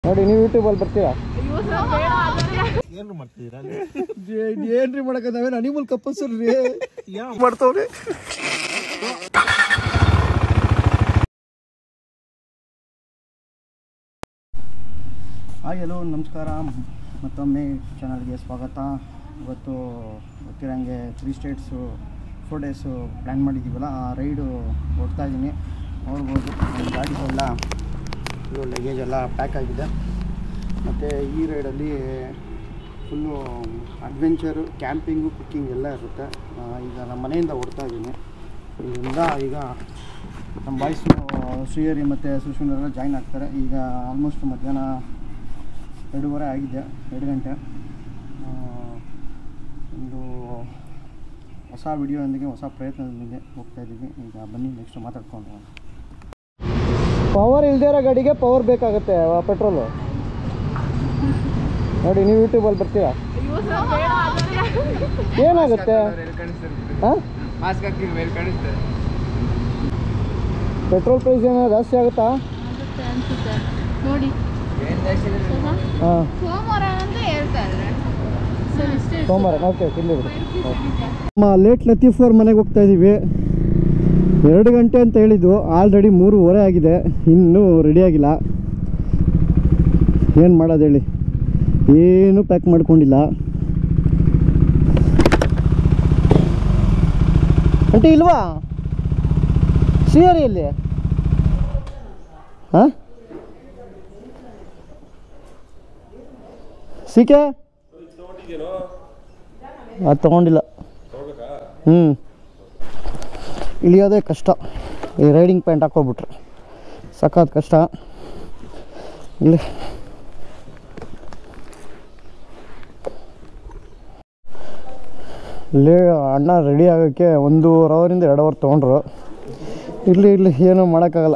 ನೋಡಿ ನೀವು ಯೂಟ್ಯೂಬಲ್ಲಿ ಬರ್ತೀರಾ ಏನ್ರು ಮಾಡ್ತಿದ್ದೀರಾ ಏನ್ರಿ ಮಾಡಕ ನಾವೇನು ಅನಿಮಲ್ ಕಪ್ಪಲ್ಸರ್ ರೀ ಮಾಡ್ತವ್ರಿ ಹಾಯ್ ಹಲೋ ನಮಸ್ಕಾರ ಮತ್ತೊಮ್ಮೆ ಚಾನಲ್ಗೆ ಸ್ವಾಗತ ಇವತ್ತು ಗೊತ್ತಿರೋಂಗೆ three states four days plan ಮಾಡಿದ್ದೀವಲ್ಲ ಆ ರೈಡು ಹೋಗ್ತಾ ಇದ್ದೀನಿ ನೋಡ್ಬೋದು ನನ್ನ ಗಾಡಿಗೆಲ್ಲ ಫುಲ್ಲು ಲಗೇಜ್ ಎಲ್ಲ ಪ್ಯಾಕ್ ಆಗಿದೆ ಮತ್ತು ಈ ರೈಡಲ್ಲಿ ಫುಲ್ಲು ಅಡ್ವೆಂಚರು ಕ್ಯಾಂಪಿಂಗು ಕುಕ್ಕಿಂಗ್ ಎಲ್ಲ ಇರುತ್ತೆ ಆ, ಈಗ ನಮ್ಮ ಮನೆಯಿಂದ ಹೊಡ್ತಾ ಇದ್ದೀನಿ ಇದರಿಂದ ಈಗ ನಮ್ಮ ಬಾಯ್ಸು ಶ್ರೀಹರಿ ಮತ್ತು ಸುಶ್ಮಿನೆಲ್ಲ ಜಾಯ್ನ್ ಆಗ್ತಾರೆ ಈಗ ಆಲ್ಮೋಸ್ಟ್ ಮಧ್ಯಾಹ್ನ ಎರಡೂವರೆ ಆಗಿದೆ ಎರಡು ಗಂಟೆ ಆ, ಒಂದು ಹೊಸ ವಿಡಿಯೋದೊಂದಿಗೆ ಹೊಸ ಪ್ರಯತ್ನದೊಂದಿಗೆ ಹೋಗ್ತಾ ಇದ್ದೀವಿ ಈಗ ಬನ್ನಿ ನೆಕ್ಸ್ಟ್ ಮಾತಾಡ್ಕೊಂಡು ಪವರ್ ಇಲ್ದೇ ಇರೋ ಗಾಡಿಗೆ ಪವರ್ ಬೇಕಾಗುತ್ತೆ ಪೆಟ್ರೋಲು ನೋಡಿ ನೀವು ಯೂಟ್ಯೂಬಲ್ಲಿ ಬರ್ತೀರಾ ಏನಾಗುತ್ತೆ ಹಾಂ ಮಾಸ್ಕ್ ಹಾಕಿದ ಮೇಲೆ ಕಾಣಿಸ್ತದೆ ಪೆಟ್ರೋಲ್ ಪ್ರೈಸ್ ಏನೋ ಜಾಸ್ತಿ ಆಗುತ್ತಾ ಆಗುತ್ತೆ ಅನ್ಸುತ್ತೆ ನೋಡಿ ಏನ್ ಜಾಸ್ತಿ ಇದೆ? ಹಾಂ ಸೋಮವಾರ ಅಂತ ಹೇಳ್ತಾ ಇದ್ರೆ ಸರಿ ಇಷ್ಟೇ ಸೋಮವಾರ ಓಕೆ ಇಲ್ಲಿ ಬಿಡಿ ನಮ್ಮ ಲೇಟ್ ಲತೀಫ್ ಅವ್ರ ಮನೆಗೆ ಹೋಗ್ತಾ ಇದ್ದೀವಿ ಎರಡು ಗಂಟೆ ಅಂತ ಹೇಳಿದ್ದು ಆಲ್ರೆಡಿ ಮೂರುವರೆ ಆಗಿದೆ ಇನ್ನೂ ರೆಡಿ ಆಗಿಲ್ಲ ಏನು ಮಾಡೋದು ಹೇಳಿ ಏನು ಪ್ಯಾಕ್ ಮಾಡ್ಕೊಂಡಿಲ್ಲ ಅಂಟಿ ಇಲ್ವಾ ಶ್ರೀಹರಿಯಲ್ಲಿ ಹಾಂ ಸಿಕೆ ಅದು ತೊಗೊಂಡಿಲ್ಲ ಹ್ಞೂ ಇಳಿಯೋದೇ ಕಷ್ಟ ಈ ರೈಡಿಂಗ್ ಪ್ಯಾಂಟ್ ಹಾಕೋಬಿಟ್ರೆ ಸಖತ್ ಕಷ್ಟ ಇಲ್ಲಿ ಇಲ್ಲಿ ಅಣ್ಣ ರೆಡಿ ಆಗೋಕ್ಕೆ ಒಂದೂವರೆ ಅವರಿಂದ ಎರಡು ಅವರ್ ತೊಗೊಂಡ್ರು ಇರಲಿ ಇರಲಿ ಏನೂ ಮಾಡೋಕ್ಕಾಗಲ್ಲ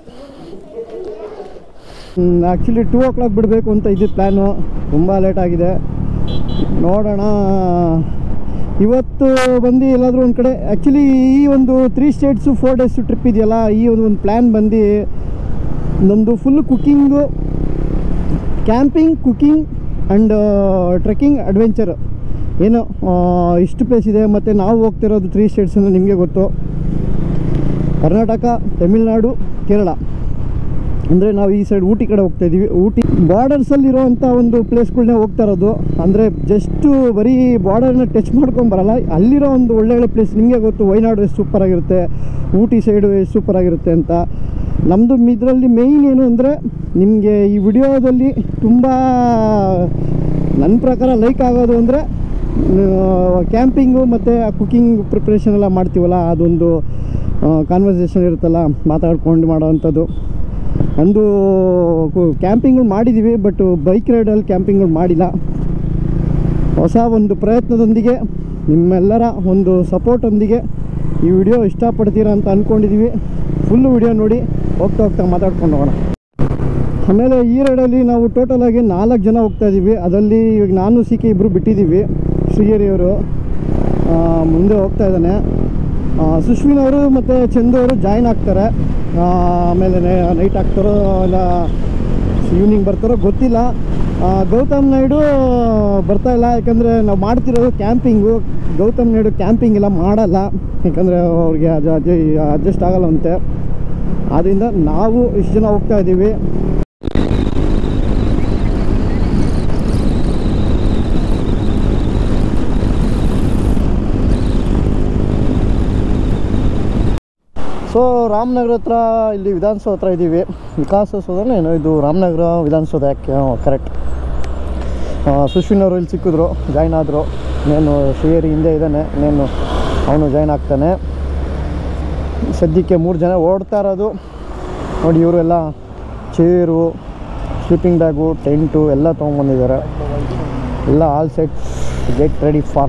ಆ್ಯಕ್ಚುಲಿ ಟೂ ಓ ಕ್ಲಾಕ್ ಬಿಡಬೇಕು ಅಂತ ಇದ್ದಿದ್ದು ಪ್ಲ್ಯಾನು ತುಂಬ ಲೇಟ್ ಆಗಿದೆ ನೋಡೋಣ ಇವತ್ತು ಬಂದು ಎಲ್ಲಾದರೂ ಒಂದು ಕಡೆ ಆ್ಯಕ್ಚುಲಿ ಈ ಒಂದು three states four days trip ಇದೆಯಲ್ಲ ಈ ಒಂದು ಒಂದು ಪ್ಲ್ಯಾನ್ ಬಂದು ನಮ್ಮದು full cooking camping cooking and trekking adventure ಏನು ಆ, ಇಷ್ಟು ಪ್ಲೇಸ್ ಇದೆ ಮತ್ತು ನಾವು ಹೋಗ್ತಿರೋದು ತ್ರೀ ಸ್ಟೇಟ್ಸ್ ಅಂದರೆ ನಿಮಗೆ ಗೊತ್ತು ಕರ್ನಾಟಕ ತಮಿಳ್ನಾಡು ಕೇರಳ ಅಂದರೆ ನಾವು ಈ ಸೈಡ್ ಊಟಿ ಕಡೆ ಹೋಗ್ತಾ ಇದ್ದೀವಿ ಊಟಿ ಬಾರ್ಡರ್ಸಲ್ಲಿರುವಂಥ ಒಂದು ಪ್ಲೇಸ್ಗಳನ್ನೇ ಹೋಗ್ತಾ ಇರೋದು ಅಂದರೆ ಜಸ್ಟು ಬರೀ ಬಾರ್ಡರ್ನ ಟಚ್ ಮಾಡ್ಕೊಂಬರಲ್ಲ ಅಲ್ಲಿರೋ ಒಂದು ಒಳ್ಳೆ ಒಳ್ಳೆ ಪ್ಲೇಸ್ ನಿಮಗೆ ಗೊತ್ತು ವಯನಾಡು ಎಷ್ಟು ಸೂಪರಾಗಿರುತ್ತೆ ಊಟಿ ಸೈಡು ಎಷ್ಟು ಸೂಪರಾಗಿರುತ್ತೆ ಅಂತ ನಮ್ಮದು ಇದರಲ್ಲಿ ಮೇಯ್ನ್ ಏನು ಅಂದರೆ ನಿಮಗೆ ಈ ವಿಡಿಯೋದಲ್ಲಿ ತುಂಬ ನನ್ನ ಪ್ರಕಾರ ಲೈಕ್ ಆಗೋದು ಅಂದರೆ ಕ್ಯಾಂಪಿಂಗು ಮತ್ತು ಕುಕ್ಕಿಂಗ್ ಪ್ರಿಪ್ರೇಷನ್ ಎಲ್ಲ ಮಾಡ್ತೀವಲ್ಲ ಅದೊಂದು ಕಾನ್ವರ್ಸೇಷನ್ ಇರುತ್ತಲ್ಲ ಮಾತಾಡ್ಕೊಂಡು ಮಾಡೋವಂಥದ್ದು ಒಂದು ಕ್ಯಾಂಪಿಂಗ್ಗಳು ಮಾಡಿದ್ದೀವಿ ಬಟ್ ಬೈಕ್ ರೈಡಲ್ಲಿ ಕ್ಯಾಂಪಿಂಗ್ಗಳು ಮಾಡಿಲ್ಲ ಹೊಸ ಒಂದು ಪ್ರಯತ್ನದೊಂದಿಗೆ ನಿಮ್ಮೆಲ್ಲರ ಒಂದು ಸಪೋರ್ಟೊಂದಿಗೆ ಈ ವಿಡಿಯೋ ಇಷ್ಟಪಡ್ತೀರಾ ಅಂತ ಅಂದ್ಕೊಂಡಿದ್ದೀವಿ ಫುಲ್ಲು ವಿಡಿಯೋ ನೋಡಿ ಹೋಗ್ತಾ ಹೋಗ್ತಾ ಮಾತಾಡ್ಕೊಂಡು ಹೋಗೋಣ ಆಮೇಲೆ ಈ ರೈಡಲ್ಲಿ ನಾವು ಟೋಟಲಾಗಿ ನಾಲ್ಕು ಜನ ಹೋಗ್ತಾ ಇದ್ದೀವಿ ಅದರಲ್ಲಿ ಇವಾಗ ನಾನು ಸಿ ಕೆ ಇಬ್ಬರು ಬಿಟ್ಟಿದ್ದೀವಿ ಶ್ರೀಹರಿಯವರು ಮುಂದೆ ಹೋಗ್ತಾ ಇದ್ದಾನೆ ಸುಶ್ವಿನ್ ಅವರು ಮತ್ತು ಚಂದು ಅವರು ಜಾಯ್ನ್ ಆಗ್ತಾರೆ ಆ, ಆಮೇಲೆ ನೈಟ್ ಆಗ್ತಾರೋ ಇಲ್ಲ ಈವ್ನಿಂಗ್ ಬರ್ತಾರೋ ಗೊತ್ತಿಲ್ಲ ಆ, ಗೌತಮ್ ನಾಯ್ಡು ಬರ್ತಾ ಇಲ್ಲ ಯಾಕಂದರೆ ನಾವು ಮಾಡ್ತಿರೋದು ಕ್ಯಾಂಪಿಂಗು ಗೌತಮ್ ನಾಯ್ಡು ಕ್ಯಾಂಪಿಂಗ್ ಎಲ್ಲ ಮಾಡಲ್ಲ ಯಾಕಂದರೆ ಅವ್ರಿಗೆ ಅದು ಅಡ್ಜಸ್ಟ್ ಆಗಲ್ಲವಂತೆ ಆದ್ದರಿಂದ ನಾವು ಇಷ್ಟು ಜನ ಹೋಗ್ತಾ ಇದ್ದೀವಿ ಸೊ ರಾಮನಗರ ಹತ್ರ ಇಲ್ಲಿ ವಿಧಾನಸೌಧ ಹತ್ರ ಇದ್ದೀವಿ ವಿಕಾಸಸೌಧನೇ ಏನೋ ಇದು ರಾಮನಗರ ವಿಧಾನಸೌಧ ಯಾಕೆ ಕರೆಕ್ಟ್ ಸುಶ್ವಿನ್ ಅವರು ಇಲ್ಲಿ ಸಿಕ್ಕಿದ್ರು ಜಾಯ್ನ್ ಆದರು నేను ಶ್ರೀಹರಿ ಹಿಂದೆ ಇದ್ದಾನೆ నేను ಅವನು ಜಾಯ್ನ್ ಆಗ್ತಾನೆ ಸದ್ಯಕ್ಕೆ ಮೂರು ಜನ ಓಡ್ತಾ ಇರೋದು ನೋಡಿ ಇವರು ಎಲ್ಲ ಚೇರು ಸ್ಲೀಪಿಂಗ್ ಬ್ಯಾಗು ಟೆಂಟು ಎಲ್ಲ ತೊಗೊಂಬಂದಿದ್ದಾರೆ ಎಲ್ಲ all set get ready for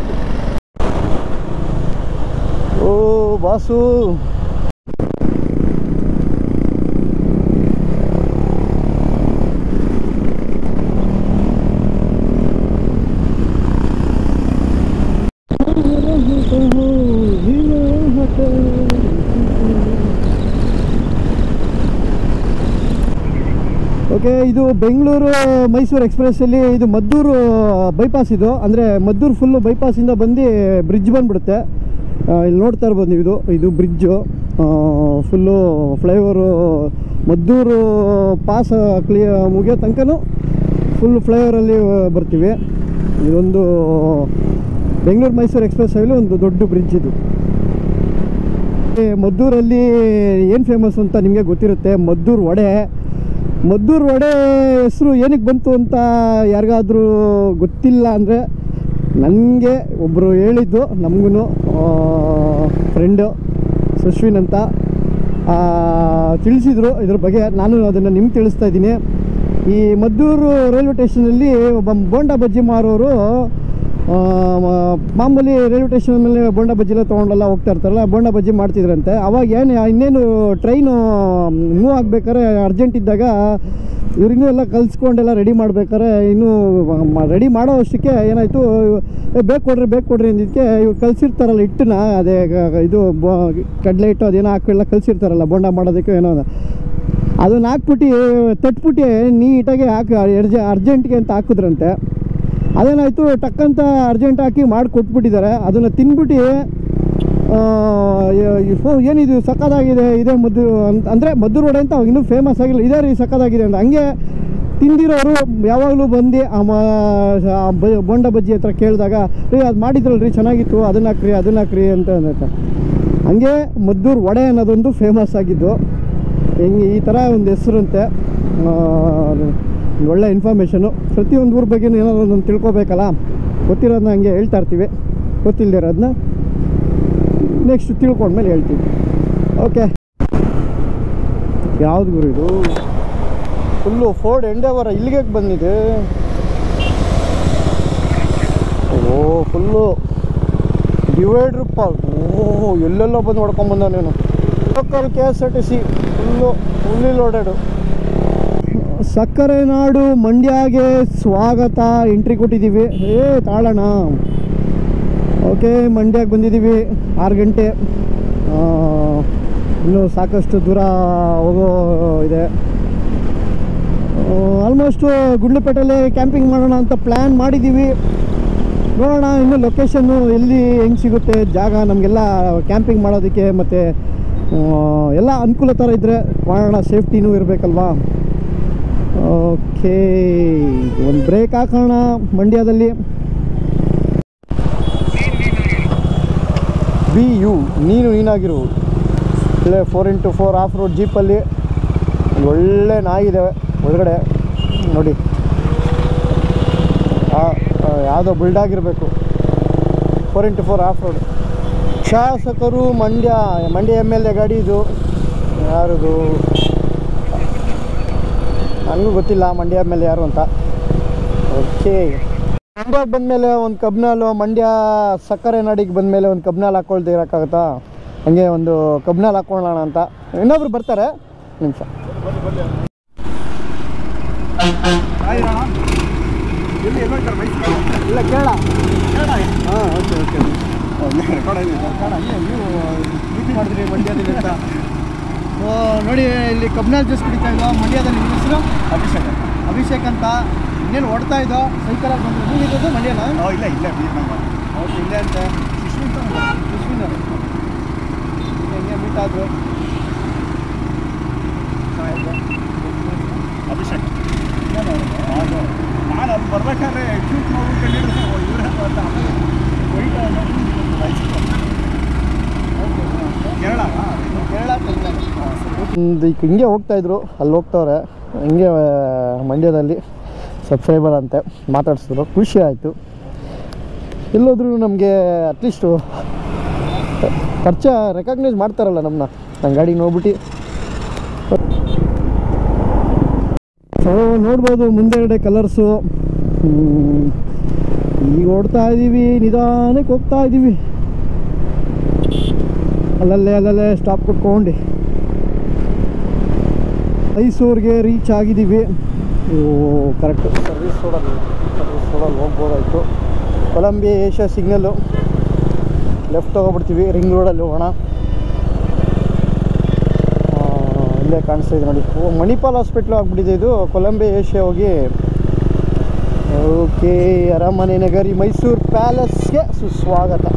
ಓ ಬಾಸು ಓಕೆ ಇದು ಇದು ಬೆಂಗಳೂರು ಮೈಸೂರು ಎಕ್ಸ್ಪ್ರೆಸ್ಸಲ್ಲಿ ಇದು ಮದ್ದೂರು ಬೈಪಾಸ್ ಇದು ಅಂದರೆ ಮದ್ದೂರು ಫುಲ್ಲು ಬೈಪಾಸಿಂದ ಬಂದು ಬ್ರಿಡ್ಜ್ ಬಂದ್ಬಿಡುತ್ತೆ ಆ, ಇಲ್ಲಿ ನೋಡ್ತಾ ಇರ್ಬೋದು ನೀವು ಇದು ಇದು bridge full flyover Maddur pass clear ಮುಗಿಯೋ ತನಕನೂ ಫುಲ್ ಫ್ಲೈಓವರಲ್ಲಿ ಬರ್ತೀವಿ ಇದೊಂದು ಬೆಂಗಳೂರು ಮೈಸೂರು ಎಕ್ಸ್ಪ್ರೆಸ್ ಹೈವೇ ಒಂದು ದೊಡ್ಡ ಬ್ರಿಡ್ಜ್ ಇದು ಈ ಮದ್ದೂರಲ್ಲಿ ಏನು ಫೇಮಸ್ ಅಂತ ನಿಮಗೆ ಗೊತ್ತಿರುತ್ತೆ ಮದ್ದೂರು ವಡೆ ಮದ್ದೂರು ವಡೆ ಹೆಸರು ಏನಕ್ಕೆ ಬಂತು ಅಂತ ಯಾರಿಗಾದ್ರೂ ಗೊತ್ತಿಲ್ಲ ಅಂದರೆ ನನಗೆ ಒಬ್ಬರು ಹೇಳಿದ್ದು ನಮಗೂ ಫ್ರೆಂಡು ಸುಶ್ವಿನ್ ಅಂತ ಆ, ತಿಳಿಸಿದ್ರು ಇದ್ರ ಬಗ್ಗೆ ನಾನು ಅದನ್ನು ನಿಮ್ಗೆ ತಿಳಿಸ್ತಾ ಇದ್ದೀನಿ ಈ ಮದ್ದೂರು ರೈಲ್ವೆ ಸ್ಟೇಷನಲ್ಲಿ ಒಬ್ಬ ಬೋಂಡಾ ಬಜ್ಜಿ ಮಾರೋರು ಆ, ಮ- ಮಾಮೂಲಿ ರೈಲ್ವೆ ಸ್ಟೇಷನ್ ಮೇಲೆ ಬೋಂಡ ಬಜ್ಜಿ ಎಲ್ಲ ತೊಗೊಂಡೆಲ್ಲ ಹೋಗ್ತಾ ಇರ್ತಾರಲ್ಲ ಬೋಂಡ ಬಜ್ಜಿ ಮಾಡ್ತಿದ್ರಂತೆ ಅವಾಗ ಏನು ಇನ್ನೇನು ಟ್ರೈನು ಮೂವ್ ಆಗ್ಬೇಕಾದ್ರೆ ಅರ್ಜೆಂಟ್ ಇದ್ದಾಗ ಇವ್ರಿನ್ನೂ ಎಲ್ಲ ಕಲಿಸ್ಕೊಂಡೆಲ್ಲ ರೆಡಿ ಮಾಡ್ಬೇಕಾದ್ರೆ ಇನ್ನೂ ರೆಡಿ ಮಾಡೋ ಅಷ್ಟಕ್ಕೆ ಏನಾಯಿತು ಬೇಕು ಕೊಡ್ರಿ ಬೇಕು ಕೊಡ್ರಿ ಅಂದಿದ್ದಕ್ಕೆ ಇವ್ರು ಕಲಿಸಿರ್ತಾರಲ್ಲ ಹಿಟ್ಟನ್ನ ಅದೇ ಗ- ಇದು ಬೋ ಕಡಲೆ ಹಿಟ್ಟು ಅದೇನೋ ಹಾಕೆಲ್ಲ ಕಲಿಸಿರ್ತಾರಲ್ಲ ಬೋಂಡ ಮಾಡೋದಕ್ಕೆ ಏನೋ ಅದನ್ನ ಹಾಕ್ಬಿಟ್ಟು ತಟ್ಬಿಟ್ಟು ನೀಟಾಗಿ ಹಾಕಿ ಅರ್ಜೆ ಅರ್ಜೆಂಟ್ಗೆ ಅಂತ ಹಾಕಿದ್ರಂತೆ ಅದೇನಾಯಿತು ಟಕ್ಕಂತ ಅರ್ಜೆಂಟ್ ಹಾಕಿ ಮಾಡಿ ಕೊಟ್ಬಿಟ್ಟಿದ್ದಾರೆ ಅದನ್ನು ತಿನ್ಬಿಟ್ಟು ಆ, ಯ- ಈ ಫೋ ಏನಿದು ಸಕ್ಕದಾಗಿದೆ ಇದೇ ಮದ್ದು ಅಂತ ಅಂದರೆ ಮದ್ದೂರು ವಡೆ ಅಂತ ಅವಾಗ ಇನ್ನೂ ಫೇಮಸ್ ಆಗಿಲ್ಲ ಇದೇ ರೀ ಸಕ್ಕದಾಗಿದೆ ಅಂತ ಹಂಗೆ ತಿಂದಿರೋರು ಯಾವಾಗಲೂ ಬಂದು ಆ ಮ- ಆ ಬ- ಬೋಂಡ ಬಜ್ಜಿ ಹತ್ರ ಕೇಳಿದಾಗ ರೀ ಅದು ಮಾಡಿದ್ರಲ್ಲ ರೀ ಚೆನ್ನಾಗಿತ್ತು ಅದನ್ನ ಹಾಕ್ರಿ ಅದನ್ನ ಹಾಕ್ರಿ ಅಂತ ಅಂದೈತೆ ಹಂಗೆ ಮದ್ದೂರು ವಡೆ ಅನ್ನೋದೊಂದು ಫೇಮಸ್ ಆಗಿದ್ದು ಹೆಂಗೆ ಈ ಥರ ಒಂದು ಹೆಸರಂತೆ ಆ, ಅದು ಒಂದು ಒಳ್ಳೆ ಇನ್ಫಾರ್ಮೇಷನು ಪ್ರತಿಯೊಂದು ಊರ ಬಗ್ಗೆ ಏನಾದ್ರು ಒಂದೊಂದು ತಿಳ್ಕೊಬೇಕಲ್ಲ ಗೊತ್ತಿರೋದನ್ನ ಹಂಗೆ ಹೇಳ್ತಾ ಇರ್ತೀವಿ ಗೊತ್ತಿಲ್ಲದೆ ಇರೋದನ್ನ ನೆಕ್ಸ್ಟ್ ತಿಳ್ಕೊಂಡ್ಮೇಲೆ ಹೇಳ್ತೀವಿ ಓಕೆ ಯಾವ್ದು ಗುರು ಇದು ಫುಲ್ಲು ಫೋರ್ಡ್ ಎಂಡೇವರ ಇಲ್ಲಿಗೆ ಬಂದಿದೆ ಓ ಫುಲ್ಲು ಡಿವೈಡ್ರ್ ಪಾರ್ಕ್ ಓ ಎಲ್ಲೆಲ್ಲೋ ಬಂದು ಹೊಡ್ಕೊಂಬಂದ ನೀನು local K S R T C full fully loaded ಸಕ್ಕರೆ ನಾಡು ಮಂಡ್ಯಗೆ ಸ್ವಾಗತ ಎಂಟ್ರಿ ಕೊಟ್ಟಿದ್ದೀವಿ ಏ ತಾಳಣ ಓಕೆ ಮಂಡ್ಯಕ್ಕೆ ಬಂದಿದ್ದೀವಿ ಆರು ಗಂಟೆ ಆ, ಇನ್ನೂ ಸಾಕಷ್ಟು ದೂರ ಹೋಗೋ ಇದೆ ಆಲ್ಮೋಸ್ಟು ಗುಂಡ್ಲುಪೇಟೆಯಲ್ಲಿ ಕ್ಯಾಂಪಿಂಗ್ ಮಾಡೋಣ ಅಂತ ಪ್ಲ್ಯಾನ್ ಮಾಡಿದ್ದೀವಿ ನೋಡೋಣ ಇನ್ನು ಲೊಕೇಶನ್ನು ಎಲ್ಲಿ ಹೆಂಗೆ ಸಿಗುತ್ತೆ ಜಾಗ ನಮಗೆಲ್ಲ ಕ್ಯಾಂಪಿಂಗ್ ಮಾಡೋದಕ್ಕೆ ಮತ್ತು ಎಲ್ಲ ಅನುಕೂಲ ಥರ ಇದ್ದರೆ ಮಾಡೋಣ ಸೇಫ್ಟಿನೂ ಇರಬೇಕಲ್ವಾ ಓಕೆ ಒಂದು ಬ್ರೇಕ್ ಹಾಕೋಣ ಮಂಡ್ಯದಲ್ಲಿ ಬಿ ಯು ನೀನು ನೀನಾಗಿರು ಇಲ್ಲೇ four into four off road ಜೀಪಲ್ಲಿ ಒಂದು ಒಳ್ಳೆ ನಾಯಿದೆ ಒಳಗಡೆ ನೋಡಿ ಯಾವುದೋ ಬಿಲ್ಡ್ ಆಗಿರಬೇಕು four into four off road ಶಾಸಕರು Mandya Mandya M L A ಗಾಡಿ ಇದು ಯಾರದು ನನಗೂ ಗೊತ್ತಿಲ್ಲ ಮಂಡ್ಯ ಎಮ್ ಎಲ್ ಎ ಯಾರು ಅಂತ ಓಕೆ ಮಂಡ್ಯಕ್ಕೆ ಬಂದಮೇಲೆ ಒಂದು ಕಬ್ನಾಲು ಮಂಡ್ಯ ಸಕ್ಕರೆ ನಾಡಿಗೆ ಬಂದಮೇಲೆ ಒಂದು ಕಬ್ನಾಲ್ ಹಾಕೊಳ್ದೆ ಇರೋಕ್ಕಾಗತ್ತಾ ಹಂಗೆ ಒಂದು ಕಬ್ನಾಲ್ ಹಾಕೊಳ್ಳೋಣ ಅಂತ ಇನ್ನೊಬ್ರು ಬರ್ತಾರೆ ನಿಮಿಷ ಇಲ್ಲ ಕೇಳ ಹಾಂ ಓಕೆ ಓಕೆ ಮಾಡಿದ್ರಿ ಮಂಡ್ಯದಲ್ಲಿ ಅಂತ ಓ, ನೋಡಿ ಇಲ್ಲಿ ಕಬ್ನಾಲ್ ಜ್ಯೂಸ್ ಕುಡಿತಾ ಇದ್ದೋ ಮಂಡ್ಯದಲ್ಲಿ ನಿಮ್ಮ ಹೆಸರು ಅಭಿಷೇಕ ಅಭಿಷೇಕ್ ಅಂತ ಇನ್ನೇನು ಓಡ್ತಾ ಇದ್ದೋ ಸೈಕಲಲ್ಲಿ ಬಂದು ನೀವಿರೋದು ಮಂಡ್ಯನ ಇಲ್ಲ ಇಲ್ಲ ಬೀರ್ನಂಗ ಓಕೆ ಇಲ್ಲೇ ಅಂತೆ ಸುಶ್ಮಿನ್ ಅವರು ಹೆಂಗೆ ಮೀಟ್ ಆದರು ಅಭಿಷೇಕ್ ಅದು ನಾನು ಅಲ್ಲಿ ಬರ್ಬೇಕಾದ್ರೆ ಶೂಟ್ ಮಾಡಿ ಕಂಡಿಡಿದ್ರೆ ಇವರೇ ಅಂತ ವೈಟ್ ಕೇರಳ ಕೇರಳ ಒಂದು ಈಗ ಹಿಂಗೆ ಹೋಗ್ತಾ ಇದ್ರು ಅಲ್ಲಿ ಹೋಗ್ತವ್ರೆ ಹಿಂಗೆ ಆ, ಮಂಡ್ಯದಲ್ಲಿ ಸಬ್ಸ್ಕ್ರೈಬರ್ ಅಂತೆ ಮಾತಾಡ್ಸಿದ್ರು ಖುಷಿ ಆಯಿತು ಎಲ್ಲೋದ್ರೂ ನಮಗೆ ಅಟ್ಲೀಸ್ಟು ಪರಿಚಯ ರೆಕಗ್ನೈಸ್ ಮಾಡ್ತಾರಲ್ಲ ನಮ್ಮನ್ನ ನನ್ನ ಗಾಡಿ ನೋಡ್ಬಿಟ್ಟು ಸೊ ನೋಡ್ಬೋದು ಮುಂದೆಗಡೆ ಕಲರ್ಸು ಈಗ ಓಡ್ತಾ ಇದ್ದೀವಿ ನಿಧಾನಕ್ಕೆ ಹೋಗ್ತಾ ಇದ್ದೀವಿ ಅಲ್ಲಲ್ಲೇ ಅಲ್ಲಲ್ಲೇ ಸ್ಟಾಪ್ ಕೊಟ್ಕೊಂಡು ಮೈಸೂರಿಗೆ ರೀಚ್ ಆಗಿದ್ದೀವಿ ಕರೆಕ್ಟ್ ಸರ್ವಿಸ್ ರೋಡಲ್ಲಿ ಸರ್ವಿಸ್ ರೋಡಲ್ಲಿ ಹೋಗ್ಬೋದಾಯಿತು ಕೊಲಂಬಿಯಾ ಏಷ್ಯಾ ಸಿಗ್ನಲ್ಲು ಲೆಫ್ಟ್ ಹೋಗ್ಬಿಡ್ತೀವಿ ರಿಂಗ್ ರೋಡಲ್ಲಿ ಹೋಗೋಣ ಆ, ಇಲ್ಲೇ ಕಾಣಿಸ್ತಾ ಇದೆ ನೋಡಿ ಓ ಮಣಿಪಾಲ್ ಹಾಸ್ಪಿಟ್ಲು ಆಗ್ಬಿಟ್ಟಿದೆ ಇದು ಕೊಲಂಬೆ ಏಷ್ಯಾ ಹೋಗಿ ಓಕೆ ಅರಮನೆ ನಗರಿ ಮೈಸೂರು ಪ್ಯಾಲೇಸ್ಗೆ ಸುಸ್ವಾಗತ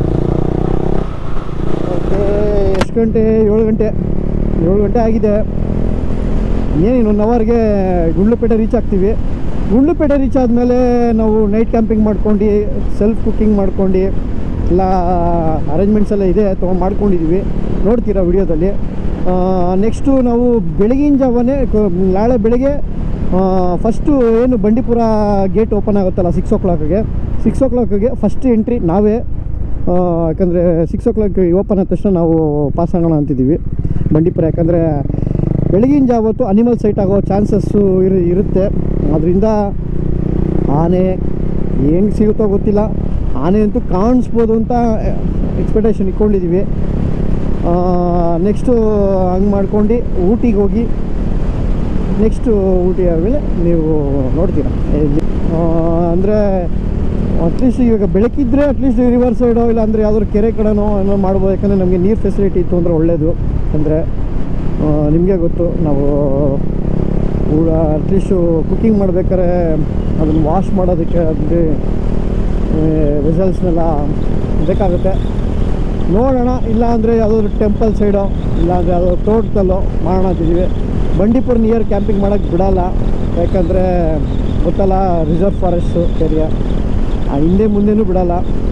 ಓಕೆ ಎಷ್ಟು ಗಂಟೆ ಏಳು ಗಂಟೆ ಏಳು ಗಂಟೆ ಆಗಿದೆ ಇನ್ನೇನು ಒನ್ ಅವರ್ಗೆ ಗುಂಡ್ಲುಪೇಟೆ ರೀಚ್ ಆಗ್ತೀವಿ ಗುಂಡ್ಲುಪೇಟೆ ರೀಚ್ ಆದಮೇಲೆ ನಾವು ನೈಟ್ ಕ್ಯಾಂಪಿಂಗ್ ಮಾಡ್ಕೊಂಡು ಸೆಲ್ಫ್ ಕುಕ್ಕಿಂಗ್ ಮಾಡ್ಕೊಂಡು ಎಲ್ಲ ಅರೇಂಜ್ಮೆಂಟ್ಸ್ ಎಲ್ಲ ಇದೆ ತೊಗೊಂಡು ಮಾಡ್ಕೊಂಡಿದ್ದೀವಿ ನೋಡ್ತೀರಾ ವಿಡಿಯೋದಲ್ಲಿ ನೆಕ್ಸ್ಟು ನಾವು ಬೆಳಗಿನ ಜಾವನೇ ಕ- ನಾಳೆ ಬೆಳಗ್ಗೆ ಫಸ್ಟು ಏನು ಬಂಡೀಪುರ ಗೇಟ್ ಓಪನ್ ಆಗುತ್ತಲ್ಲ ಸಿಕ್ಸ್ ಓ ಕ್ಲಾಕ್ಗೆ ಸಿಕ್ಸ್ ಓ ಕ್ಲಾಕ್ಗೆ ಫಸ್ಟ್ ಎಂಟ್ರಿ ನಾವೇ ಆ, ಯಾಕಂದರೆ ಸಿಕ್ಸ್ ಓ ಕ್ಲಾಕ್ ಓಪನ್ ಆದ ತಕ್ಷಣ ನಾವು ಪಾಸ್ ಆಗೋಣ ಅಂತಿದ್ದೀವಿ ಬಂಡೀಪುರ ಯಾಕಂದರೆ ಬೆಳಗಿನ ಜಾವ ಹೊತ್ತು ಅನಿಮಲ್ ಸೈಟ್ ಆಗೋ ಚಾನ್ಸಸ್ಸು ಇರು ಇರುತ್ತೆ ಅದರಿಂದ ಆನೆ ಹೆಂಗೆ ಸಿಗುತ್ತೋ ಗೊತ್ತಿಲ್ಲ ಆನೆ ಅಂತೂ ಕಾಣಿಸ್ಬೋದು ಅಂತ ಎಕ್ಸ್ಪೆಕ್ಟೇಷನ್ ಇಟ್ಕೊಂಡಿದ್ದೀವಿ ನೆಕ್ಸ್ಟು ಹಂಗೆ ಮಾಡ್ಕೊಂಡು ಊಟಿಗೆ ಹೋಗಿ ನೆಕ್ಸ್ಟು ಊಟಿ ಆದಮೇಲೆ ನೀವು ನೋಡ್ತೀರಾ ಅಂದರೆ ಅಟ್ಲೀಸ್ಟ್ ಇವಾಗ ಬೆಳಕಿದ್ರೆ ಅಟ್ಲೀಸ್ಟ್ ರಿವರ್ ಸೈಡೋ ಇಲ್ಲ ಅಂದರೆ ಯಾವ್ದಾದ್ರು ಕೆರೆ ಕಡೆನೋ ಏನೋ ಮಾಡ್ಬೋದು ಯಾಕಂದರೆ ನಮಗೆ ನೀರು ಫೆಸಿಲಿಟಿ ಇತ್ತು ಅಂದರೆ ಒಳ್ಳೆಯದು ಅಂದರೆ ನಿಮಗೆ ಗೊತ್ತು ನಾವು ಅಟ್ಲೀಸ್ಟು ಕುಕ್ಕಿಂಗ್ ಮಾಡ್ಬೇಕಾದ್ರೆ ಅದನ್ನು ವಾಶ್ ಮಾಡೋದಕ್ಕೆ ಅದಕ್ಕೆ ರಿಸಲ್ಟ್ಸ್ನೆಲ್ಲ ಬೇಕಾಗುತ್ತೆ ನೋಡೋಣ ಇಲ್ಲ ಅಂದರೆ ಯಾವುದಾದ್ರು ಟೆಂಪಲ್ ಸೈಡೋ ಇಲ್ಲ ಅಂದರೆ ಯಾವುದಾದ್ರು ತೋಟದಲ್ಲೋ ಮಾಡೋಣ ಅಂತಿದ್ದೀವಿ ಬಂಡೀಪುರ ನಿಯರ್ ಕ್ಯಾಂಪಿಂಗ್ ಮಾಡೋಕ್ಕೆ ಬಿಡಲ್ಲ ಯಾಕಂದರೆ ಗೊತ್ತಲ್ಲ ರಿಸರ್ವ್ ಫಾರೆಸ್ಟು ಏರಿಯಾ ಹಿಂದೆ ಮುಂದೆನೂ ಬಿಡಲ್ಲ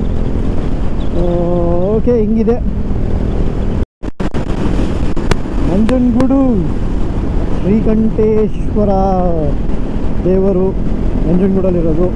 ಓಕೆ ಹಿಂಗಿದೆ ನಂಜನಗೂಡು ಶ್ರೀಕಂಠೇಶ್ವರ ದೇವರು ನಂಜನಗೂಡಲ್ಲಿರೋದು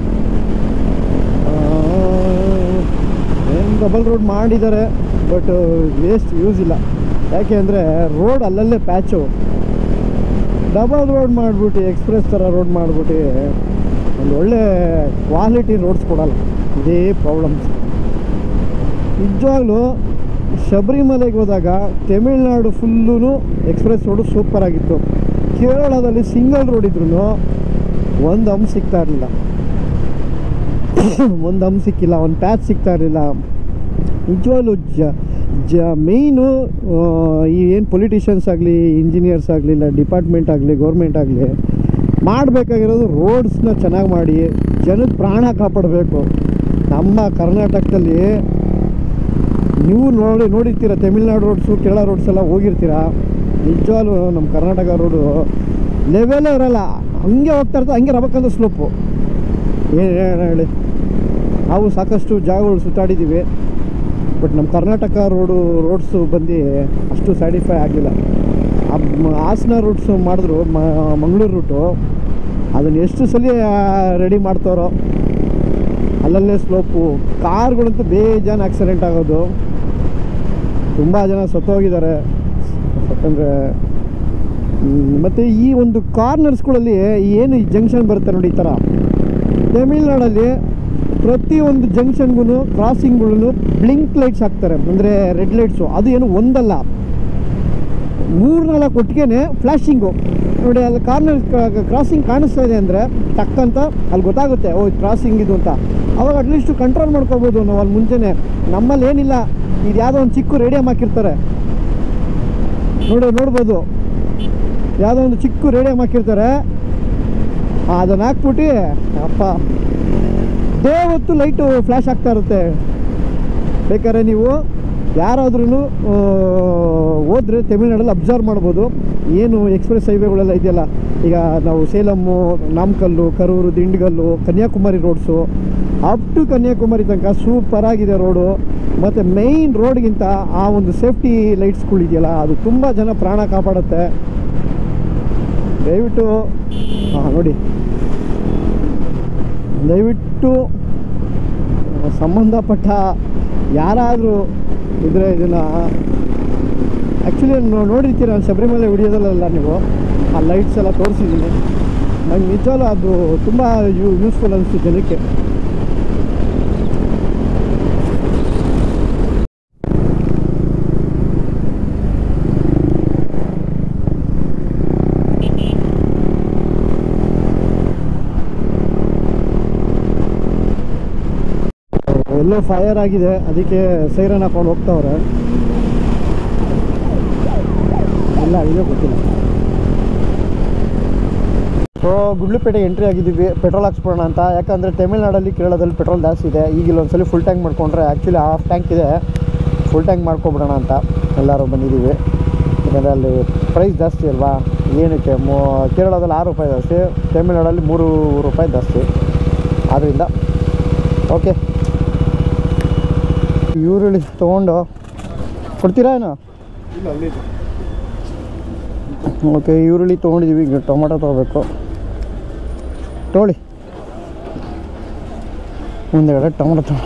ಏನು ಡಬಲ್ ರೋಡ್ ಮಾಡಿದ್ದಾರೆ ಬಟ್ ವೇಸ್ಟ್ ಯೂಸ್ ಇಲ್ಲ ಯಾಕೆ ಅಂದರೆ ರೋಡ್ ಅಲ್ಲಲ್ಲೇ ಪ್ಯಾಚು ಡಬಲ್ ರೋಡ್ ಮಾಡಿಬಿಟ್ಟು ಎಕ್ಸ್ಪ್ರೆಸ್ ಥರ ರೋಡ್ ಮಾಡಿಬಿಟ್ಟು ಒಂದು ಒಳ್ಳೆ ಕ್ವಾಲಿಟಿ ರೋಡ್ಸ್ ಕೊಡಲ್ಲ ಇದೇ ಪ್ರಾಬ್ಲಮ್ಸ್ ನಿಜವಾಗ್ಲೂ ಶಬರಿಮಲೆಗೆ ಹೋದಾಗ Tamil Nadu full express road super ಆಗಿತ್ತು ಕೇರಳದಲ್ಲಿ ಸಿಂಗಲ್ ರೋಡ್ ಇದ್ರೂ ಒಂದು ಹಂಪ್ ಸಿಗ್ತಾ ಇರಲಿಲ್ಲ ಒಂದು ಹಂಪ್ ಸಿಕ್ಕಿಲ್ಲ ಒಂದು ಪ್ಯಾಚ್ ಸಿಗ್ತಾ ಇರಲಿಲ್ಲ ನಿಜವಾಗ್ಲೂ ಜ ಜ ಮೇಯ್ನು ಈ ಏನು ಪೊಲಿಟಿಷಿಯನ್ಸ್ ಆಗಲಿ ಇಂಜಿನಿಯರ್ಸ್ ಆಗಲಿ ಇಲ್ಲ ಡಿಪಾರ್ಟ್ಮೆಂಟ್ ಆಗಲಿ ಗೌರ್ಮೆಂಟ್ ಆಗಲಿ ಮಾಡಬೇಕಾಗಿರೋದು ರೋಡ್ಸ್ನ ಚೆನ್ನಾಗಿ ಮಾಡಿ ಜನದ ಪ್ರಾಣ ಕಾಪಾಡಬೇಕು ನಮ್ಮ ಕರ್ನಾಟಕದಲ್ಲಿ ನೀವು ನೋಡಿ ನೋಡಿರ್ತೀರ ತಮಿಳ್ನಾಡು ರೋಡ್ಸು ಕೇರಳ ರೋಡ್ಸ್ ಎಲ್ಲ ಹೋಗಿರ್ತೀರ ನಿಜವಾಗ್ಲೂ ನಮ್ಮ ಕರ್ನಾಟಕ ರೋಡು ಲೆವೆಲೇ ಇರಲ್ಲ ಹಂಗೆ ಹೋಗ್ತಾ ಇರ್ತದೆ ಹಂಗೆ ರಬಕ್ಕಂತ ಸ್ಲೋಪು ಏನು ಹೇಳಿ ನಾವು ಸಾಕಷ್ಟು ಜಾಗಗಳು ಸುತ್ತಾಡಿದ್ದೀವಿ ಬಟ್ ನಮ್ಮ ಕರ್ನಾಟಕ ರೋಡು ರೋಡ್ಸು ಬಂದು ಅಷ್ಟು ಸ್ಯಾಟಿಸ್ಫೈ ಆಗಲಿಲ್ಲ ಹಾಸನ ರೂಟ್ಸು ಮಾಡಿದ್ರು ಮಂಗಳೂರು ರೂಟು ಅದನ್ನು ಎಷ್ಟು ಸಲ ರೆಡಿ ಮಾಡ್ತಾರೋ ಅಲ್ಲಲ್ಲೇ ಸ್ಲೋಪು ಕಾರ್ಗಳಂತೂ ಬೇಜಾನ್ ಆಕ್ಸಿಡೆಂಟ್ ಆಗೋದು ತುಂಬ ಜನ ಸತ್ತೋಗಿದ್ದಾರೆ ಯಾಕಂದರೆ ಮತ್ತು ಈ ಒಂದು ಕಾರ್ನರ್ಸ್ಗಳಲ್ಲಿ ಏನು ಈ ಜಂಕ್ಷನ್ ಬರುತ್ತೆ ನೋಡಿ ಈ ಥರ ತಮಿಳ್ನಾಡಲ್ಲಿ ಪ್ರತಿಯೊಂದು ಜಂಕ್ಷನ್ಗೂ ಕ್ರಾಸಿಂಗ್ಗಳು ಬ್ಲಿಂಕ್ ಲೈಟ್ಸ್ ಹಾಕ್ತಾರೆ ಅಂದರೆ ರೆಡ್ ಲೈಟ್ಸು ಅದು ಏನು ಒಂದಲ್ಲ ಮೂರ್ನಾಲ್ಕು ಒಟ್ಟಿಗೆ ಫ್ಲ್ಯಾಶಿಂಗು ನೋಡಿ ಅಲ್ಲಿ ಕಾರ್ನರ್ ಕ್ರಾಸಿಂಗ್ ಕಾಣಿಸ್ತಾ ಇದೆ ಅಂದರೆ ಟಕ್ಕಂತ ಅಲ್ಲಿ ಗೊತ್ತಾಗುತ್ತೆ ಓ ಕ್ರಾಸಿಂಗ್ ಇದು ಅಂತ ಅವಾಗ ಅಟ್ಲೀಸ್ಟ್ ಕಂಟ್ರೋಲ್ ಮಾಡ್ಕೋಬೋದು ನಾವು ಅಲ್ಲಿ ಮುಂಚೆನೆ ನಮ್ಮಲ್ಲಿ ಏನಿಲ್ಲ ಇದು ಯಾವುದೋ ಒಂದು ಚಿಕ್ಕ ರೇಡಿಯಂ ಹಾಕಿರ್ತಾರೆ ನೋಡಿ ನೋಡ್ಬೋದು ಯಾವುದೋ ಒಂದು ಚಿಕ್ಕ ರೇಡಿಯಂ ಹಾಕಿರ್ತಾರೆ ಅದನ್ನು ಹಾಕ್ಬಿಟ್ಟು ಅಪ್ಪ ಡೇ ಹೊತ್ತು ಲೈಟು ಫ್ಲ್ಯಾಶ್ ಆಗ್ತಾ ಇರುತ್ತೆ ಬೇಕಾದ್ರೆ ನೀವು ಯಾರಾದ್ರೂ ಹೋದ್ರೆ ತಮಿಳ್ನಾಡಲ್ಲಿ ಅಬ್ಸರ್ವ್ ಮಾಡ್ಬೋದು ಏನು ಎಕ್ಸ್ಪ್ರೆಸ್ ಹೈವೇಗಳೆಲ್ಲ ಇದೆಯಲ್ಲ ಈಗ ನಾವು Salem Namakkal Karur Dindigul Kanyakumari roads up to Kanyakumari ತನಕ ಸೂಪರ್ ಆಗಿದೆ ರೋಡು ಮತ್ತು ಮೇಯ್ನ್ ರೋಡ್ಗಿಂತ ಆ ಒಂದು ಸೇಫ್ಟಿ ಲೈಟ್ಸ್ಗಳಿದೆಯಲ್ಲ ಅದು ತುಂಬ ಜನ ಪ್ರಾಣ ಕಾಪಾಡುತ್ತೆ ದಯವಿಟ್ಟು ಹಾಂ ನೋಡಿ ದಯವಿಟ್ಟು ಸಂಬಂಧಪಟ್ಟ ಯಾರಾದರೂ ಇದ್ರೆ ಇದನ್ನು ಆ್ಯಕ್ಚುಲಿ ನೋಡಿರ್ತೀರ ಶಬರಿಮಲೆ ವಿಡಿಯೋದಲ್ಲೆಲ್ಲ ನೀವು ಆ ಲೈಟ್ಸ್ ಎಲ್ಲ ತೋರಿಸಿದ್ದೀನಿ ನಂಗೆ ನಿಜವಲ್ಲ ಅದು ತುಂಬ ಯೂ ಯೂಸ್ಫುಲ್ ಅನಿಸ್ತು ಜನಕ್ಕೆ ಎಲ್ಲೋ ಫೈರ್ ಆಗಿದೆ ಅದಕ್ಕೆ ಸೈರನ್ ಹಾಕೊಂಡು ಹೋಗ್ತಾವ್ರೆ ಇಲ್ಲ ಇದೇ ಗೊತ್ತಿಲ್ಲ ಸೊ ಗುಡ್ಲುಪೇಟೆ ಎಂಟ್ರಿ ಆಗಿದ್ದೀವಿ ಪೆಟ್ರೋಲ್ ಹಾಕ್ಸ್ಬಿಡೋಣ ಅಂತ ಯಾಕಂದರೆ ತಮಿಳ್ನಾಡಲ್ಲಿ ಕೇರಳದಲ್ಲಿ ಪೆಟ್ರೋಲ್ ಜಾಸ್ತಿ ಇದೆ ಈಗ ಇಲ್ಲೊಂದ್ಸಲಿ ಫುಲ್ ಟ್ಯಾಂಕ್ ಮಾಡ್ಕೊಂಡ್ರೆ ಆ್ಯಕ್ಚುಲಿ ಹಾಫ್ ಟ್ಯಾಂಕ್ ಇದೆ ಫುಲ್ ಟ್ಯಾಂಕ್ ಮಾಡ್ಕೊಬಿಡೋಣ ಅಂತ ಎಲ್ಲರೂ ಬಂದಿದ್ದೀವಿ ಯಾಕಂದರೆ ಅಲ್ಲಿ ಪ್ರೈಸ್ ಜಾಸ್ತಿ ಅಲ್ವಾ ಏನಕ್ಕೆ ಮೂ ಕೇರಳದಲ್ಲಿ ಆರು ರೂಪಾಯಿ ಜಾಸ್ತಿ ತಮಿಳ್ನಾಡಲ್ಲಿ ಮೂರು ರೂಪಾಯಿ ಜಾಸ್ತಿ ಆದ್ದರಿಂದ ಓಕೆ ಈರುಳ್ಳಿ ತೊಗೊಂಡು ಕೊಡ್ತೀರಾ ಏನು ಇಲ್ಲ ಅಲ್ಲಿ ಓಕೆ ಈರುಳ್ಳಿ ತೊಗೊಂಡಿದ್ದೀವಿ ಈಗ ಟೊಮೊಟೊ ತೊಗೋಬೇಕು ತೊಗೊಳ್ಳಿ ಮುಂದೆಗಡೆ ಟೊಮೊಟೊ ತಗೋ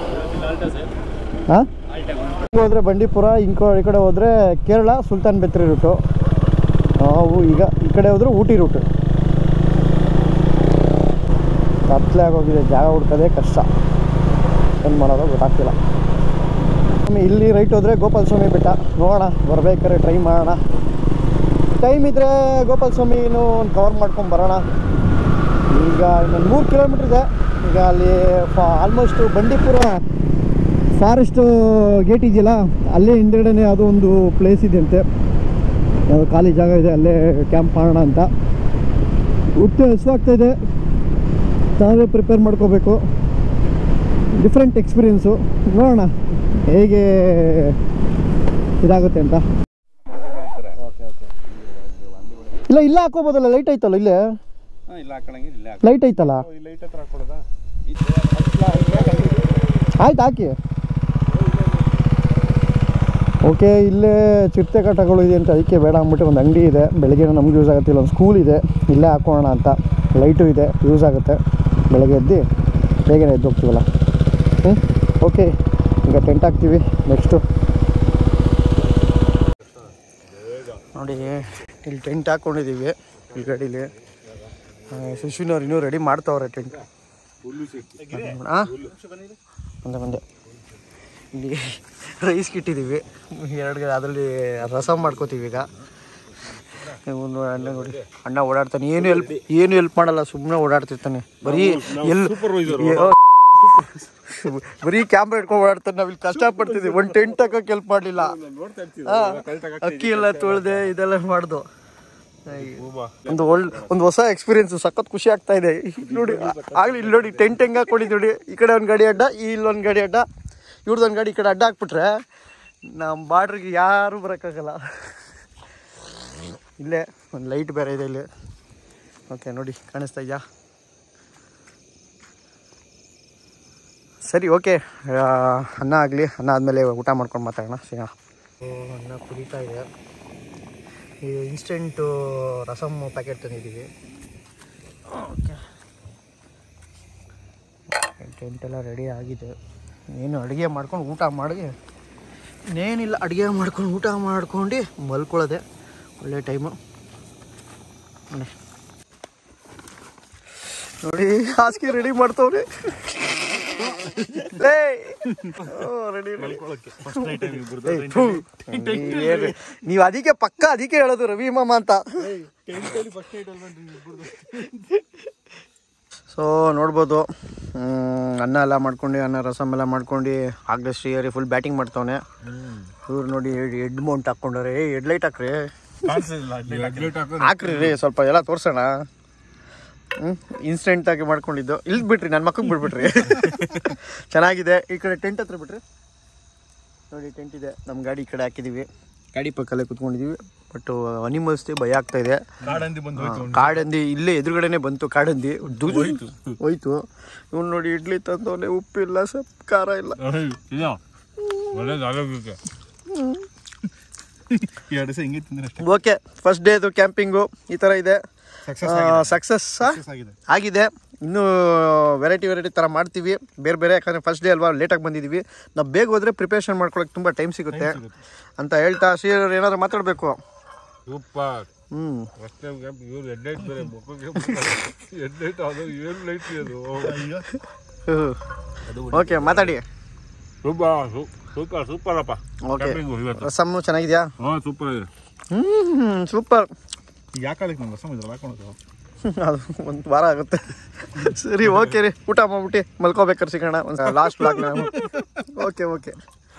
ಹಾಂ ಹೋದರೆ ಬಂಡೀಪುರ ಇಂಕೋ ಈ ಕಡೆ ಹೋದರೆ ಕೇರಳ ಸುಲ್ತಾನ್ ಬೆತ್ರಿ ರೂಟು ನಾವು ಈಗ ಈ ಕಡೆ ಹೋದ್ರೆ ಊಟಿ ರೂಟು ಕತ್ಲೆ ಆಗೋಗಿದೆ ಜಾಗ ಹುಡ್ಕೋದೇ ಕಷ್ಟ ಏನು ಮಾಡೋದು ಗೊತ್ತಾಗ್ತಿಲ್ಲ ಆಮೇಲೆ ಇಲ್ಲಿ ರೈಟ್ ಹೋದರೆ ಗೋಪಾಲ ಸ್ವಾಮಿ ಬೆಟ್ಟ ನೋಡೋಣ ಬರ್ಬೇಕಾದ್ರೆ ಟ್ರೈ ಮಾಡೋಣ ಟೈಮ್ ಇದ್ದರೆ ಗೋಪಾಲ ಸ್ವಾಮಿನೂ ಒಂದು ಕವರ್ ಮಾಡ್ಕೊಂಡು ಬರೋಣ ಈಗ ಇನ್ನೊಂದು ಮೂರು ಕಿಲೋಮೀಟ್ರ್ ಇದೆ ಈಗ ಅಲ್ಲಿ ಫಾ ಆಲ್ಮೋಸ್ಟು ಬಂಡೀಪುರ ಫಾರೆಸ್ಟು ಗೇಟ್ ಇದೆಯಲ್ಲ ಅಲ್ಲೇ ಹಿಂದ್ಗಡೆನೇ ಯಾವುದೋ ಒಂದು ಪ್ಲೇಸ್ ಇದೆ ಅಂತೆ ಯಾವುದೋ ಖಾಲಿ ಜಾಗ ಇದೆ ಅಲ್ಲೇ ಕ್ಯಾಂಪ್ ಮಾಡೋಣ ಅಂತ ಹುಟ್ಟು ಹಸುವಾಗ್ತಾ ಇದೆ ತಾವೇ ಪ್ರಿಪೇರ್ ಮಾಡ್ಕೋಬೇಕು ಡಿಫ್ರೆಂಟ್ ಎಕ್ಸ್ಪೀರಿಯೆನ್ಸು ನೋಡೋಣ ಹೇಗೆ ಇದಾಗುತ್ತೆ ಅಂತ ಇಲ್ಲ ಇಲ್ಲ ಹಾಕೋಬೋದಲ್ಲ ಲೈಟ್ ಐತಲ್ಲ ಇಲ್ಲೇ ಹಾಂ ಇಲ್ಲ ಹಾಕೊಳಂಗಿಲ್ಲ ಇಲ್ಲ ಲೈಟ್ ಐತಲ್ಲ ಈ ಲೈಟ್ ಹತ್ರ ಹಾಕೊಳ್ಳೋದಾ ಆಯ್ತು ಹಾಕಿ ಓಕೆ ಇಲ್ಲೇ ಚಿರತೆ ಕಟ್ಟಗಳು ಇದೆ ಅಂತ ಅದಕ್ಕೆ ಬೇಡ ಅಂದ್ಬಿಟ್ಟು ಒಂದು ಅಂಗಡಿ ಇದೆ ಬೆಳಗ್ಗೆ ನಮ್ಗೆ ಯೂಸ್ ಆಗುತ್ತೆ ಇಲ್ಲೊಂದು ಸ್ಕೂಲ್ ಇದೆ ಇಲ್ಲೇ ಹಾಕೋಣ ಅಂತ ಲೈಟು ಇದೆ ಯೂಸ್ ಆಗುತ್ತೆ ಬೆಳಗ್ಗೆ ಎದ್ದು ಬೇಗನೆ ಎದ್ದು ಹೋಗ್ತೀವಲ್ಲ ಹ್ಞೂ ಓಕೆ ಈಗ ಟೆಂಟ್ ಹಾಕ್ತೀವಿ ನೆಕ್ಸ್ಟು ನೋಡಿ ಇಲ್ಲಿ ಟೆಂಟ್ ಹಾಕ್ಕೊಂಡಿದ್ದೀವಿ ಈ ಗಾಡೀಲಿ ಶಿಶುನವ್ರು ಇನ್ನೂ ರೆಡಿ ಮಾಡ್ತಾವ್ರೆ ಟೆಂಟ್ ಹಾಂ ಬಂದೆ ಬಂದೆ ಇಲ್ಲಿ ರೈಸ್ ಇಟ್ಟಿದ್ದೀವಿ ಎರಡು ಅದರಲ್ಲಿ ರಸಮ್ ಮಾಡ್ಕೋತೀವಿ ಈಗ ಇವನು ಅಣ್ಣ ನೋಡಿ ಅಣ್ಣ ಓಡಾಡ್ತಾನೆ ಏನು ಹೆಲ್ಪ್ ಏನು ಹೆಲ್ಪ್ ಮಾಡಲ್ಲ ಸುಮ್ಮನೆ ಓಡಾಡ್ತಿರ್ತಾನೆ ಬರೀ ಎಲ್ಲಿ ಬರೀ ಕ್ಯಾಮ್ರಾ ಇಟ್ಕೊಂಡು ಓಡಾಡ್ತಾನೆ ನಾವ್ ಇಲ್ಲಿ ಕಷ್ಟಪಡ್ತಿದ್ವಿ ಒಂದು ಟೆಂಟ್ ಹಾಕಕ್ಕೆ ಹೆಲ್ಪ್ ಮಾಡಲಿಲ್ಲ ಅಕ್ಕಿ ಎಲ್ಲ ತೊಳ್ದೆ ಇದೆಲ್ಲ ಮಾಡ್ದು ಒಂದು ಒಳ್ಳೆ ಒಂದು ಹೊಸ ಎಕ್ಸ್ಪೀರಿಯನ್ಸ್ ಸಖತ್ ಖುಷಿ ಆಗ್ತಾ ಇದೆ ನೋಡಿ ಆಗ್ಲಿ ಇಲ್ಲಿ ನೋಡಿ ಟೆಂಟ್ ಹೆಂಗೆ ಹಾಕೊಂಡಿದ್ದು ನೋಡಿ ಈ ಕಡೆ ಒಂದು ಗಾಡಿ ಅಡ್ಡ ಈ ಇಲ್ಲೊಂದು ಗಾಡಿ ಅಡ್ಡ ಇವ್ರದ್ದೊಂದು ಗಾಡಿ ಈ ಕಡೆ ಅಡ್ಡ ಹಾಕ್ಬಿಟ್ರೆ ನಮ್ಮ ಬಾರ್ಡ್ರಿಗೆ ಯಾರೂ ಬರೋಕ್ಕಾಗಲ್ಲ ಇಲ್ಲೇ ಒಂದು ಲೈಟ್ ಬೇರೆ ಇದೆ ಇಲ್ಲಿ ಓಕೆ ನೋಡಿ ಕಾಣಿಸ್ತಾ ಇದೆಯಾ ಸರಿ ಓಕೆ ಅನ್ನ ಆಗಲಿ ಅನ್ನ ಆದಮೇಲೆ ಊಟ ಮಾಡ್ಕೊಂಡು ಮಾತಾಡೋಣ ಸಿಗೋಣ ಅನ್ನ ಕುದೀತಾ ಇದೆ ಈ ಇನ್ಸ್ಟೆಂಟು ರಸಮ್ ಪ್ಯಾಕೆಟ್ ತಂದಿದ್ದೀವಿ ಓಕೆ ಟೆಂಟೆಲ್ಲ ರೆಡಿ ಆಗಿದೆ ಏನು ಅಡುಗೆ ಮಾಡ್ಕೊಂಡು ಊಟ ಮಾಡಿ ಇನ್ನೇನಿಲ್ಲ ಅಡುಗೆ ಮಾಡ್ಕೊಂಡು ಊಟ ಮಾಡ್ಕೊಂಡು ಮಲ್ಕೊಳ್ಳೋದೆ ಒಳ್ಳೆ ಟೈಮು ನೋಡಿ ಹಾಸಿಗೆ ರೆಡಿ ಮಾಡ್ತವ್ರೆ ನೀವು ಅದಕ್ಕೆ ಪಕ್ಕ ಅದಕ್ಕೆ ಹೇಳೋದು ರವಿ ಮಾಮ ಅಂತ ಸೊ ನೋಡ್ಬೋದು ಹ್ಮ್, ಅನ್ನ ಎಲ್ಲ ಮಾಡ್ಕೊಂಡು ಅನ್ನ ರಸಮ್ ಎಲ್ಲ ಮಾಡ್ಕೊಂಡು ಆಗಲೇ ಶ್ರೀಹರಿ ಫುಲ್ ಬ್ಯಾಟಿಂಗ್ ಮಾಡ್ತಾವನೆ ಇವ್ರು ನೋಡಿ ಹೆಡ್ ಮೌಂಟ್ ಹಾಕ್ಕೊಂಡವ್ರೆ ಏ ಹೆಡ್ ಲೈಟ್ ಹಾಕ್ರಿ ಹಾಕ್ರಿ ರೀ ಸ್ವಲ್ಪ ಎಲ್ಲ ತೋರ್ಸೋಣ ಹ್ಞೂ ಇನ್ಸ್ಟೆಂಟ್ ಆಗಿ ಮಾಡ್ಕೊಂಡಿದ್ದು ಇಲ್ಲಿ ಬಿಟ್ರಿ ನನ್ನ ಮಕ್ಕಳಿಗೆ ಬಿಡ್ಬಿಟ್ರಿ ಚೆನ್ನಾಗಿದೆ ಈ ಕಡೆ ಟೆಂಟ್ ಹತ್ರ ಬಿಟ್ರಿ ನೋಡಿ ಟೆಂಟ್ ಇದೆ ನಮ್ಮ ಗಾಡಿ ಈ ಕಡೆ ಹಾಕಿದ್ದೀವಿ ಗಾಡಿ ಪಕ್ಕಲ್ಲೇ ಕುತ್ಕೊಂಡಿದ್ದೀವಿ ಬಟ್ ಅನಿಮಲ್ಸ್ದೇ ಭಯ ಆಗ್ತಾ ಇದೆ ಕಾಡಂದಿ ಬಂದು ಹಾ, ಕಾಡಂದಿ ಇಲ್ಲೇ ಎದುರುಗಡೆನೆ ಬಂತು ಕಾಡಂದಿ ಹೋಯ್ತು ಹೋಯ್ತು ಇವ್ನು ನೋಡಿ ಇಡ್ಲಿ ತಂದವನೆ ಉಪ್ಪಿಲ್ಲ ಸ್ವಲ್ಪ ಖಾರ ಇಲ್ಲ ಇಲ್ಲ ಒಳ್ಳೇದು ಆರೋಗ್ಯಕ್ಕೆ ಎರಡು ದಿವಸ ಹಿಂಗೆ ತಿಂದ್ರೆ ಅಷ್ಟೇ ಓಕೆ ಫಸ್ಟ್ ಡೇದು ಕ್ಯಾಂಪಿಂಗು ಈ ಥರ ಇದೆ Success ಸಕ್ಸಸ್ ಆಗಿದೆ ಆಗಿದೆ ಇನ್ನೂ ವೆರೈಟಿ ವೆರೈಟಿ ಥರ ಮಾಡ್ತೀವಿ ಬೇರೆ ಬೇರೆ ಯಾಕಂದರೆ ಫಸ್ಟ್ ಡೇ ಅಲ್ವಾ ಲೇಟಾಗಿ ಬಂದಿದ್ದೀವಿ ನಾವು ಬೇಗ ಹೋದರೆ ಪ್ರಿಪ್ರೇಷನ್ ಮಾಡ್ಕೊಳಕ್ಕೆ ತುಂಬ ಟೈಮ್ ಸಿಗುತ್ತೆ ಅಂತ ಹೇಳ್ತಾ ಶ್ರೀಯವ್ರು ಏನಾದ್ರು ಮಾತಾಡಬೇಕು ಸೂಪರ್ ಹ್ಞೂ ಫಸ್ಟ್ ಟೈಮ್ ಇವ್ರು ಹೆಡ್ ಲೈಟ್ ಬೇರೆ ಮುಖಕ್ಕೆ ಹೆಡ್ ಲೈಟ್ ಅದು ಏನು ಲೈಟ್ ಅದು ಓಕೆ ಮಾತಾಡಿ ಸೂಪರ್ ಸೂಪರ್ ಸೂಪರ್ ಅಪ್ಪ ಓಕೆ ಕ್ಯಾಂಪಿಂಗು ಇವತ್ತು ರಸಮ್ಮು ಚೆನ್ನಾಗಿದೆಯಾ ಹಾಂ ಸೂಪರ್ ಇದೆ ಹ್ಞೂ ಸೂಪರ್ ಯಾಕೆ ನಂಗೆ ರಸಮ್ ಇದ್ರಲ್ಲ ಹಾಕೊಂಡು ಅದು ಒಂದು ವಾರ ಆಗುತ್ತೆ ಸರಿ ಓಕೆ ರೀ ಊಟ ಮಾಡ್ಬಿಟ್ಟು ಮಲ್ಕೋಬೇಕಾರೆ ಸಿಗೋಣ ಒಂದು ಲಾಸ್ಟ್ ಬ್ಲಾಗ್ ನಾವು ಓಕೆ ಓಕೆ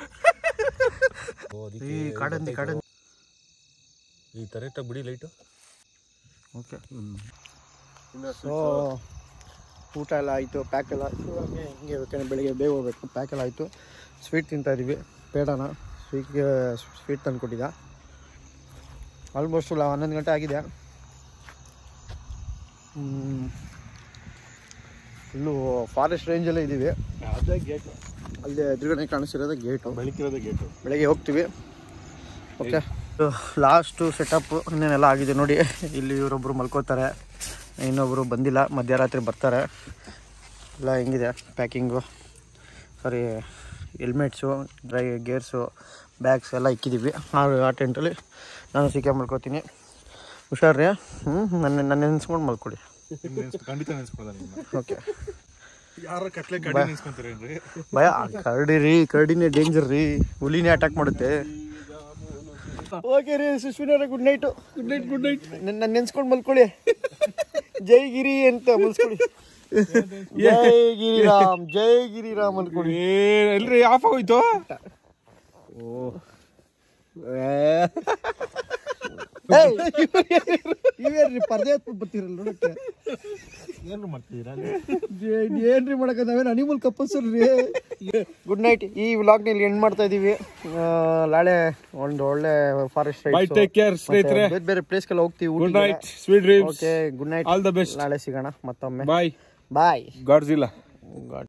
ಈ ಕಾಡಂದಿ ಕಾಡಂದಿ ಈ ಕರೆಕ್ಟಾಗಿ ಬಿಡಿ ಲೈಟು ಓಕೆ ಸೊ ಊಟ ಎಲ್ಲ ಆಯಿತು ಪ್ಯಾಕ್ ಎಲ್ಲ ಆಯಿತು ಹಂಗೆ ಹಿಂಗೆ ಯಾಕಂದ್ರೆ ಬೆಳಿಗ್ಗೆ ಬೇಗ ಹೋಗ್ಬೇಕು ಪ್ಯಾಕ್ ಎಲ್ಲ ಆಯಿತು ಸ್ವೀಟ್ ತಿಂತಾ ಇದ್ದೀವಿ ಪೇಡನ ಸ್ವೀಟ್ ಸ್ವೀಟ್ ತಂದು ಕೊಟ್ಟಿದ್ದ ಆಲ್ಮೋಸ್ಟ್ ಹನ್ನೊಂದು ಗಂಟೆ ಆಗಿದೆ ಹ್ಮ್. ಇಲ್ಲೂ ಫಾರೆಸ್ಟ್ ರೇಂಜಲ್ಲೇ ಇದ್ದೀವಿ ಅದೇ ಗೇಟ್ ಅಲ್ಲಿ ಎದುರುಗಡೆ ಕಾಣಿಸ್ತಿರೋದು ಗೇಟು ಬೆಳಕಿರೋದೇ ಗೇಟು ಬೆಳಗ್ಗೆ ಹೋಗ್ತೀವಿ ಓಕೆ ಲಾಸ್ಟು ಸೆಟಪ್ ಇನ್ನೇನೆಲ್ಲ ಆಗಿದೆ ನೋಡಿ ಇಲ್ಲಿ ಇವರೊಬ್ಬರು ಮಲ್ಕೋತಾರೆ ಇನ್ನೊಬ್ಬರು ಬಂದಿಲ್ಲ ಮಧ್ಯರಾತ್ರಿ ಬರ್ತಾರೆ ಎಲ್ಲ ಹೆಂಗಿದೆ packing sorry helmets dry gears bags ಎಲ್ಲ ಇಕ್ಕಿದ್ದೀವಿ ಆ ಆ ಟೆಂಟಲ್ಲಿ ನಾನು ಸಿಕ್ಕ ಮಲ್ಕೋತೀನಿ ಹುಷಾರ್ರಿ ಹ್ಞೂ ನನ್ನ ನನ್ನ ನೆನೆಸ್ಕೊಂಡು ಮಲ್ಕೊಳ್ಳಿ ಖಂಡಿತ ನೆನ್ಸ್ಕೊಳ್ದ ನಿನ್ನ ಓಕೆ ಯಾರ ಕಟ್ಲೆ ಕಡಿ ನೆನ್ಸ್ಕೊಂತೀರೇನ್ರಿ ಭಯ ಕರಡಿ ರೀ ಕರಡಿನೇ ಡೇಂಜರ್ ರೀ ಹುಲಿನೇ ಅಟ್ಯಾಕ್ ಮಾಡುತ್ತೆ ಓಕೆ ರೀ ಸುಶ್ವಿನವ್ರೆ good night good night good night ನನ್ನ ನೆನ್ಸ್ಕೊಂಡು ಮಲ್ಕೊಳ್ಳಿ ಜೈ ಗಿರಿ ಅಂತ ಮಲ್ಸ್ಕೊಳ್ಳಿ ಜೈ ಗಿರಿರಾಮ್ ಜೈ ಗಿರಿರಾಮ್ ಅನ್ಕೊಳ್ಳಿ ಎಲ್ರಿ ಆಫ್ ಆಗೋಯ್ತು ಇವೇನ್ರಿ ಪರ್ದೆ ಹತ್ಬಿಟ್ಟು ಬರ್ತೀರಲ್ಲ ನೋಡಕ್ಕೆ ಏನು ಮಾಡ್ತಿದ್ದೀರಾ ಏನ್- ಏನ್ರಿ ಮಾಡಕ ನಾವೇನು ಅನಿಮಲ್ ಕಪ್ಪಲ್ಸರ್ ರೀ ಗುಡ್ ನೈಟ್ ಈ ವ್ಲಾಗ್ನಲ್ಲಿ ಎಂಡ್ ಮಾಡ್ತಾ ಇದೀವಿ ಆ, ನಾಳೆ ಒಂದು ಒಳ್ಳೆ ಫಾರೆಸ್ಟ್ Bye, take care, ಸ್ನೇಹಿತರೆ. ಬೇರೆ ಬೇರೆ ಪ್ಲೇಸ್ಗೆಲ್ಲ ಹೋಗ್ತೀವಿ good night sweet dreams okay good night all the best ನಾಳೆ ಸಿಗೋಣ ಮತ್ತೊಮ್ಮೆ ಬಾಯ್ ಬಾಯ್ ಗಾಡ್ಸ್ ಇಲ್ಲ